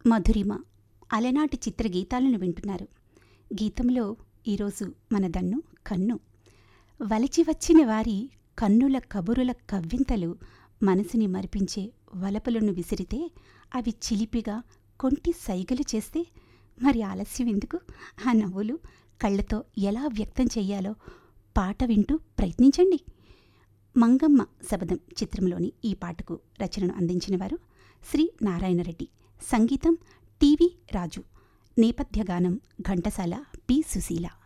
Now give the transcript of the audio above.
మధురిమ అలనాటి చిత్రగీతాలను వింటున్నారు గీతంలో ఈరోజు మన దన్ను కన్ను వలచి వచ్చిన వారి కన్నుల కబురుల కవ్వింతలు మనసుని మరిపించే వలపలను విసిరితే అవి చిలిపిగా కొంటి సైగలు చేస్తే మరి ఆలస్యం ఎందుకు ఆ నవ్వులు కళ్ళతో ఎలా వ్యక్తం చెయ్యాలో పాట వింటూ ప్రయత్నించండి మంగమ్మ శబదం చిత్రంలోని ఈ పాటకు రచనను అందించిన వారు శ్రీ నారాయణరెడ్డి సంగీతం టీవీ రాజు నేపథ్య గానం ఘంటసాల పి సుశీల